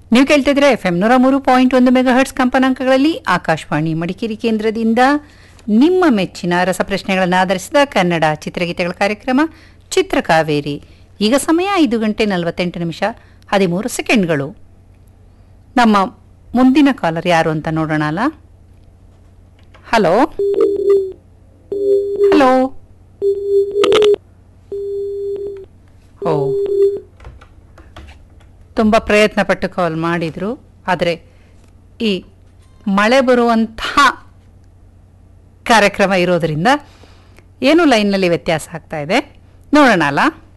ನೀವು ಕೇಳ್ತಿದ್ರೆ F M ನೂರ ಮೂರು ಪಾಯಿಂಟ್ ಒಂದು ಮೆಗಾ ಹರ್ಟ್ಸ್ ಕಂಪನಾಂಕಗಳಲ್ಲಿ ಆಕಾಶವಾಣಿ ಮಡಿಕೇರಿ ಕೇಂದ್ರದಿಂದ ನಿಮ್ಮ ಮೆಚ್ಚಿನ ರಸಪ್ರಶ್ನೆಗಳನ್ನು ಆಧರಿಸಿದ ಕನ್ನಡ ಚಿತ್ರಗೀತೆಗಳ ಕಾರ್ಯಕ್ರಮ ಚಿತ್ರಕಾವೇರಿ ಈಗ ಸಮಯ ಐದು ಗಂಟೆ ನಲವತ್ತೆಂಟು ನಿಮಿಷ ಹದಿಮೂರು ಸೆಕೆಂಡ್ಗಳು ನಮ್ಮ ಮುಂದಿನ ಕಾಲರ್ ಯಾರು ಅಂತ ನೋಡೋಣ ಅಲ್ಲ ಹಲೋ ಹಲೋ ಓ ತುಂಬ ಪ್ರಯತ್ನ ಪಟ್ಟು ಕಾಲ್ ಮಾಡಿದರು ಆದರೆ ಈ ಮಳೆ ಬರುವಂತಹ ಕಾರ್ಯಕ್ರಮ ಇರೋದರಿಂದ ಏನು ಲೈನ್ನಲ್ಲಿ ವ್ಯತ್ಯಾಸ ಆಗ್ತಾ ಇದೆ ನೋಡೋಣ ಅಲ್ಲ